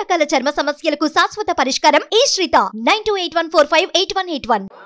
రకాల చర్మ సమస్యలకు శాశ్వత పరిష్కారం ఈ Sritha nine two eight one four five eight one eight one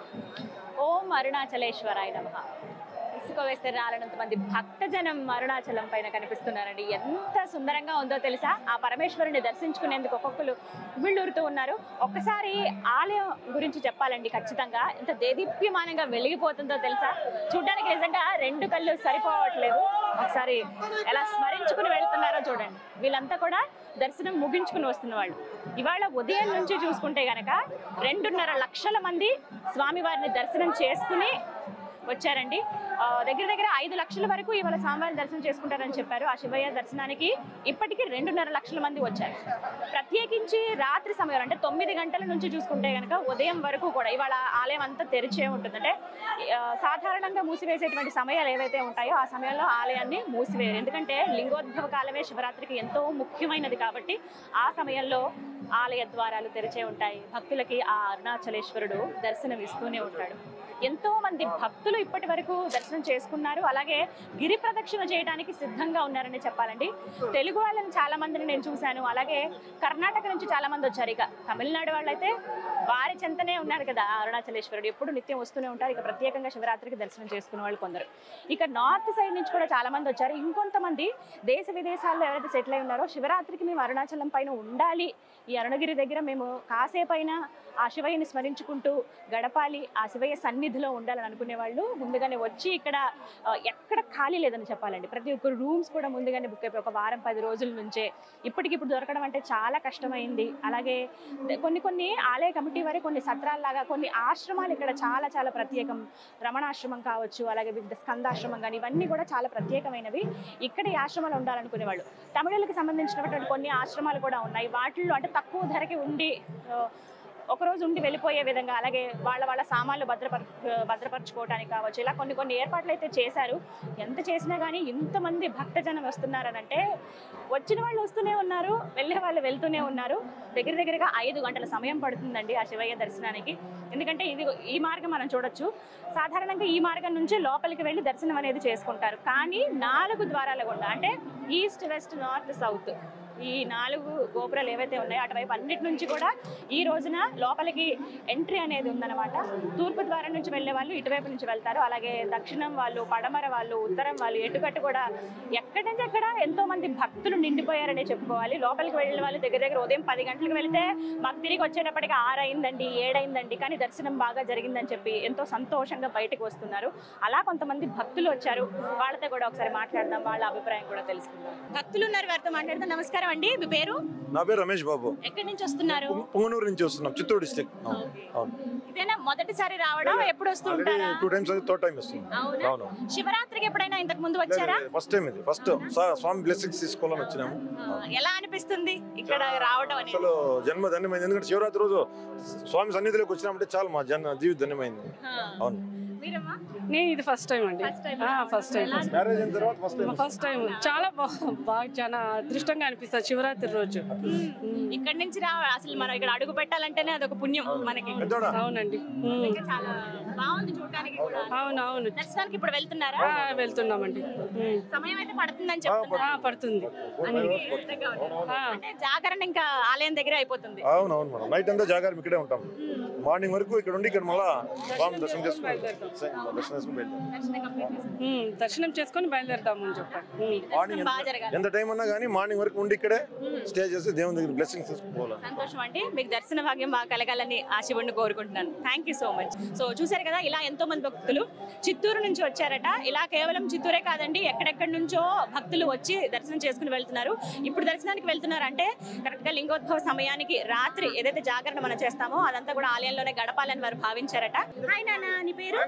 ఓం అరుణాచలేశ్వరాయ నమ ఇసుక వేస్తే రాలనంత మంది భక్తజనం అరుణాచలం పైన కనిపిస్తున్నారండి ఎంత సుందరంగా ఉందో తెలుసా ఆ పరమేశ్వరుని దర్శించుకునేందుకు ఒక్కొక్కరు ఉమిళ్ళూరుతూ ఉన్నారు ఒక్కసారి ఆలయం గురించి చెప్పాలండి ఖచ్చితంగా ఎంత దేదీప్యమానంగా వెలిగిపోతుందో తెలుసా చూడడానికి నిజంగా రెండు కళ్ళు సరిపోవట్లేదు ఒకసారి ఎలా స్మరించుకుని వెళ్తున్నారో చూడండి వీళ్ళంతా కూడా దర్శనం ముగించుకుని వస్తున్న వాళ్ళు ఇవాళ ఉదయం నుంచి చూసుకుంటే గనక రెండున్నర లక్షల మంది స్వామివారిని దర్శనం చేసుకుని వచ్చారండి ఆ, దగ్గర దగ్గర ఐదు లక్షల వరకు ఇవాళ స్వామివారిని దర్శనం చేసుకుంటారని చెప్పారు ఆ శివయ్య దర్శనానికి ఇప్పటికీ రెండున్నర లక్షల మంది వచ్చారు ప్రత్యేకించి రాత్రి సమయం అంటే తొమ్మిది గంటల నుంచి చూసుకుంటే కనుక ఉదయం వరకు కూడా ఇవాళ ఆలయం అంతా తెరిచే ఉంటుంది అంటే ఆ, సాధారణంగా మూసివేసేటువంటి సమయాలు ఏవైతే ఉంటాయో ఆ సమయంలో ఆలయాన్ని మూసివేయరు ఎందుకంటే లింగోద్భవ కాలమే శివరాత్రికి ఎంతో ముఖ్యమైనది కాబట్టి ఆ సమయంలో ఆలయ ద్వారాలు తెరిచే ఉంటాయి భక్తులకి ఆ అరుణాచలేశ్వరుడు దర్శనం ఇస్తూనే ఉంటాడు ఎంతో మంది భక్తులు ఇప్పటి వరకు దర్శనం చేసుకున్నారు అలాగే గిరి ప్రదక్షిణ చేయడానికి సిద్ధంగా ఉన్నారని చెప్పాలండి తెలుగు వాళ్ళని చాలా మందిని నేను చూశాను అలాగే కర్ణాటక నుంచి చాలా మంది వచ్చారు ఇక తమిళనాడు వాళ్ళైతే వారి చెంతనే ఉన్నారు కదా ఆ అరుణాచలేశ్వరుడు ఎప్పుడు నిత్యం వస్తూనే ఉంటారు ఇక ప్రత్యేకంగా శివరాత్రికి దర్శనం చేసుకునే వాళ్ళు కొందరు ఇక నార్త్ సైడ్ నుంచి కూడా చాలా మంది వచ్చారు ఇంకొంతమంది దేశ విదేశాల్లో ఎవరైతే సెటిల్ అయి ఉన్నారో శివరాత్రికి మేము అరుణాచలం పైన ఉండాలి ఈ అరుణగిరి దగ్గర మేము కాసేపైనా ఆ శివయ్యని స్మరించుకుంటూ గడపాలి ఆ శివయ్య సన్నిధిలో ఉండాలని అనుకునే వాళ్ళు ముందుగానే వచ్చి ఇక్కడ ఆ, ఎక్కడ ఖాళీ లేదని చెప్పాలండి ప్రతి ఒక్క రూమ్స్ కూడా ముందుగానే బుక్ అయిపోయి ఒక వారం పది రోజుల నుంచే ఇప్పటికిప్పుడు దొరకడం అంటే చాలా కష్టమైంది అలాగే కొన్ని కొన్ని ఆలయ కమిటీ వారి కొన్ని సత్రాల్లాగా కొన్ని ఆశ్రమాలు ఇక్కడ చాలా చాలా ప్రత్యేకం రమణాశ్రమం కావచ్చు అలాగే వివిధ స్కందాశ్రమం కానీ ఇవన్నీ కూడా చాలా ప్రత్యేకమైనవి ఇక్కడ ఈ ఆశ్రమాలు ఉండాలనుకునే వాళ్ళు తమిళులకు సంబంధించినటువంటి కొన్ని ఆశ్రమాలు కూడా ఉన్నాయి వాటిల్లో అంటే తక్కువ ధరకి ఉండి ఆ, ఒకరోజు ఉండి వెళ్ళిపోయే విధంగా అలాగే వాళ్ళ వాళ్ళ సామాన్లు భద్రపర భద్రపరచుకోవడానికి కావచ్చు ఇలా కొన్ని కొన్ని ఏర్పాట్లు అయితే చేశారు ఎంత చేసినా కానీ ఇంతమంది భక్తజనం వస్తున్నారనంటే వచ్చిన వాళ్ళు వస్తూనే ఉన్నారు వెళ్ళే వాళ్ళు వెళ్తూనే ఉన్నారు దగ్గర దగ్గరగా ఐదు గంటల సమయం పడుతుందండి ఆ శివయ్య దర్శనానికి ఎందుకంటే ఇది ఈ మార్గం మనం చూడొచ్చు సాధారణంగా ఈ మార్గం నుంచి లోపలికి వెళ్ళి దర్శనం అనేది చేసుకుంటారు కానీ నాలుగు ద్వారాల గుండా అంటే ఈస్ట్ వెస్ట్ నార్త్ సౌత్ ఈ నాలుగు గోపురాలు ఏవైతే ఉన్నాయో అటువైపు అన్నిటి నుంచి కూడా ఈ రోజున లోపలికి ఎంట్రీ అనేది ఉందన్నమాట తూర్పు ద్వారం నుంచి వెళ్ళే వాళ్ళు ఇటువైపు నుంచి వెళ్తారు అలాగే దక్షిణం వాళ్ళు పడమర వాళ్ళు ఉత్తరం వాళ్ళు ఎటుకట్టు కూడా ఎక్కడి నుంచి ఎక్కడ ఎంతో మంది భక్తులు నిండిపోయారనే చెప్పుకోవాలి లోపలికి వెళ్ళిన వాళ్ళు దగ్గర దగ్గర ఉదయం పది గంటలకు వెళితే మాకు తిరిగి వచ్చేటప్పటికి ఆరు అయిందండి ఏడైందండి కానీ దర్శనం బాగా జరిగిందని చెప్పి ఎంతో సంతోషంగా బయటకు వస్తున్నారు అలా కొంతమంది భక్తులు వచ్చారు వాళ్ళతో కూడా ఒకసారి మాట్లాడదాం వాళ్ళ అభిప్రాయం కూడా తెలుసుకుందాం భక్తులు ఉన్నారు వారితో మాట్లాడదాం నమస్కారం అండి మీ పేరు నా పేరు రమేష్ బాబు ఎక్కడి నుంచి వస్తున్నారు పుంగ- పుంగనూరు నుంచి వస్తున్నాం చిత్తూరు డిస్ట్రిక్ట్ అవును ఇదేనా మొదటిసారి రావడం ఎప్పుడు వస్తూ ఆల్రెడీ ఉంటారా టూ టైమ్స్ అది థర్డ్ టైం వస్తుంది అవునా అవును శివరాత్రికి ఎప్పుడైనా ఇంతకు ముందు వచ్చారా ఫస్ట్ టైం ఇది ఫస్ట్ స్వామి బ్లెస్సింగ్స్ తీసుకోవాలని వచ్చినాము ఆ, ఎలా అనిపిస్తుంది ఇక్కడ రావడం అనేది అసలు జన్మ ధన్యమైంది ఎందుకంటే శివరాత్రి రోజు స్వామి సన్నిధిలోకి వచ్చినామంటే చాలు మా జన్మ జీవిత ధన్యమైంది ఆ, అవును మీరమ్మా నేను ఇది ఫస్ట్ టైం అండి ఫస్ట్ టైం ఫస్ట్ టైం ఎలా మ్యారేజ్ అయిన తర్వాత ఫస్ట్ టైం ఫస్ట్ టైం చాలా బా- బాగా చాలా అదృష్టంగా అనిపిస్తుంది శివరాత్రి రోజు ఇక్కడి నుంచి రా అసలు మనం ఇక్కడ అడుగు పెట్టాలంటేనే అదొక పుణ్యం మనకి పెద్దోడా అవునండి ఉమ్. ఇంకా చాలా బాగుంది చూడడానికి కూడా అవును అవును దర్శనానికి ఇప్పుడు వెళ్తున్నారా ఆ, వెళ్తున్నామండి ఉమ్. సమయం అయితే పడుతుందని చెప్తున్నారు ఆ, పడుతుంది సిద్ధంగా ఉన్నారు. ఆ, అంటే జాగరణ ఇంకా ఆలయం దగ్గర అయిపోతుంది అవును అవును మేడం నైట్ అంతా జాగారం ఇక్కడే ఉంటాం మార్నింగ్ వరకు ఇక్కడ ఉండి ఇక్కడ మళ్ళా స్వామి దర్శనం చేసుకుని దర్శనం చేసుకుని బయలుదేరాం దర్శనం కంప్లీట్ చేశారు. ఉమ్, దర్శనం చేసుకొని బయలుదేరదాము అని చెప్పాను ఉమ్. మార్నింగ్ బాగా జరగాలి ఎంత టైం అన్నా కానీ మార్నింగ్ వరకు ఉండి ఇక్కడే స్టే చేసి దేవుని దగ్గర బ్లెస్సింగ్స్ తీసుకుపోవాలి సంతోషం అండి మీకు దర్శన భాగ్యం బాగా కలగాలని ఆ శివుడిని కోరుకుంటున్నాను thank you so much so చూసారు కదా ఇలా ఎంతో మంది భక్తులు చిత్తూరు నుంచి వచ్చారట ఇలా కేవలం చిత్తూరే కాదండి ఎక్కడెక్కడి నుంచో భక్తులు వచ్చి దర్శనం చేసుకుని వెళ్తున్నారు ఇప్పుడు దర్శనానికి వెళ్తున్నారు అంటే కరెక్ట్ గా లింగోద్భవ సమయానికి రాత్రి ఏదైతే జాగరణ మనం చేస్తామో అదంతా కూడా ఆలయంలోనే గడపాలని వారు భావించారట హాయ్ నాన్న నీ పేరు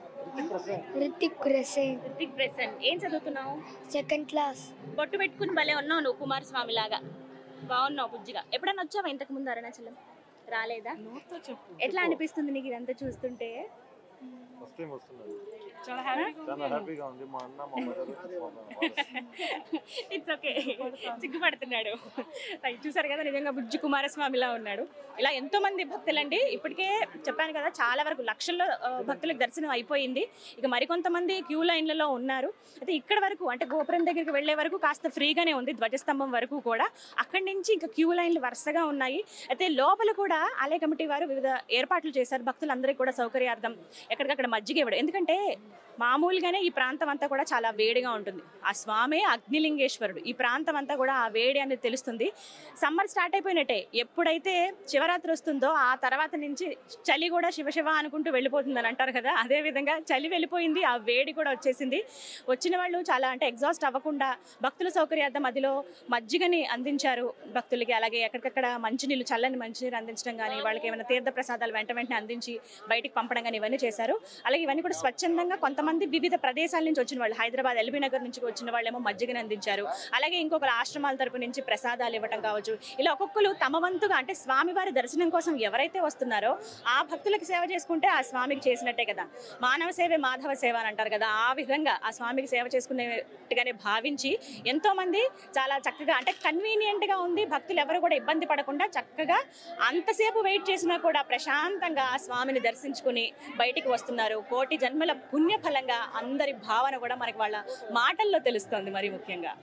రితిక్ రెసైన్ రితిక్ ప్రెసెంట్ ఏం చదువుతున్నావు సెకండ్ క్లాస్ బొట్టు పెట్టుకుని భలే ఉన్నావు నువ్వు కుమారస్వామి లాగా బాగున్నావు బుజ్జిగా ఎప్పుడైనా వచ్చావా ఇంతకు ముందు అరుణాచలం రాలేదా ఎట్లా అనిపిస్తుంది నీకు ఇదంతా చూస్తుంటే ఫస్ట్ టైం వస్తున్నాను చాలా హ్యాపీగా చాలా హ్యాపీగా ఉంది మా అన్న మా మదర్ ఇట్స్ ఓకే సిగ్గుపడుతున్నాడు రైట్ చూసారు కదా నిజంగా బుజ్జి కుమారస్వామిలా ఉన్నాడు ఇలా ఎంతో మంది భక్తులండి ఇప్పటికే చెప్పాను కదా చాలా వరకు లక్షల్లో ఆ, భక్తులకు దర్శనం అయిపోయింది ఇక మరికొంతమంది క్యూ లైన్లలో ఉన్నారు అయితే ఇక్కడ వరకు అంటే గోపురం దగ్గరికి వెళ్ళే వరకు కాస్త ఫ్రీగానే ఉంది ధ్వజస్తంభం వరకు కూడా అక్కడి నుంచి ఇంకా క్యూ లైన్లు వరుసగా ఉన్నాయి అయితే లోపల కూడా ఆలయ కమిటీ వారు వివిధ ఏర్పాట్లు చేశారు భక్తులందరికీ కూడా సౌకర్యార్థం ఎక్కడికక్కడ మజ్జిగ ఇవ్వడం ఎందుకంటే మామూలుగానే ఈ ప్రాంతం అంతా కూడా చాలా వేడిగా ఉంటుంది ఆ స్వామి అగ్నిలింగేశ్వరుడు ఈ ప్రాంతం అంతా కూడా ఆ వేడి అనేది తెలుస్తుంది సమ్మర్ స్టార్ట్ అయిపోయినట్టే ఎప్పుడైతే శివరాత్రి వస్తుందో ఆ తర్వాత నుంచి చలి కూడా శివ శివ అనుకుంటూ వెళ్ళిపోతుంది అని అంటారు కదా అదే విధంగా చలి వెళ్ళిపోయింది ఆ వేడి కూడా వచ్చేసింది వచ్చిన వాళ్ళు చాలా అంటే ఎగ్జాస్ట్ అవ్వకుండా భక్తుల సౌకర్యార్థం మధ్యలో మజ్జిగని అందించారు భక్తులకి అలాగే ఎక్కడికక్కడ మంచినీళ్ళు చల్లని మంచినీరు అందించడం కానీ వాళ్ళకి ఏమైనా తీర్థ ప్రసాదాలు వెంట వెంటనే అందించి బయటికి పంపడం కానీ ఇవన్నీ చేశారు అలాగే ఇవన్నీ కూడా స్వచ్ఛందంగా కొంతమంది వివిధ ప్రదేశాల నుంచి వచ్చిన వాళ్ళు హైదరాబాద్ ఎల్బీ నగర్ నుంచి వచ్చిన వాళ్ళేమో మజ్జిగని అందించారు అలాగే ఇంకొకరు ఆశ్రమాల తరపు నుంచి ప్రసాదాలు ఇవ్వటం కావచ్చు ఇలా ఒక్కొక్కరు తమ వంతుగా అంటే స్వామివారి దర్శనం కోసం ఎవరైతే వస్తున్నారో ఆ భక్తులకు సేవ చేసుకుంటే ఆ స్వామికి చేసినట్టే కదా మానవ సేవే మాధవ సేవ అని అంటారు కదా ఆ విధంగా ఆ స్వామికి సేవ చేసుకునేట్టుగానే భావించి ఎంతో మంది చాలా చక్కగా అంటే కన్వీనియంట్ గా ఉంది భక్తులు ఎవరు కూడా ఇబ్బంది పడకుండా చక్కగా అంతసేపు వెయిట్ చేసినా కూడా ప్రశాంతంగా ఆ స్వామిని దర్శించుకుని బయటికి వస్తున్నారు కోటి జన్మల పుణ్య ఫలంగా అందరి భావన కూడా మనకి వాళ్ళ మాటల్లో తెలుస్తుంది మరి ముఖ్యంగా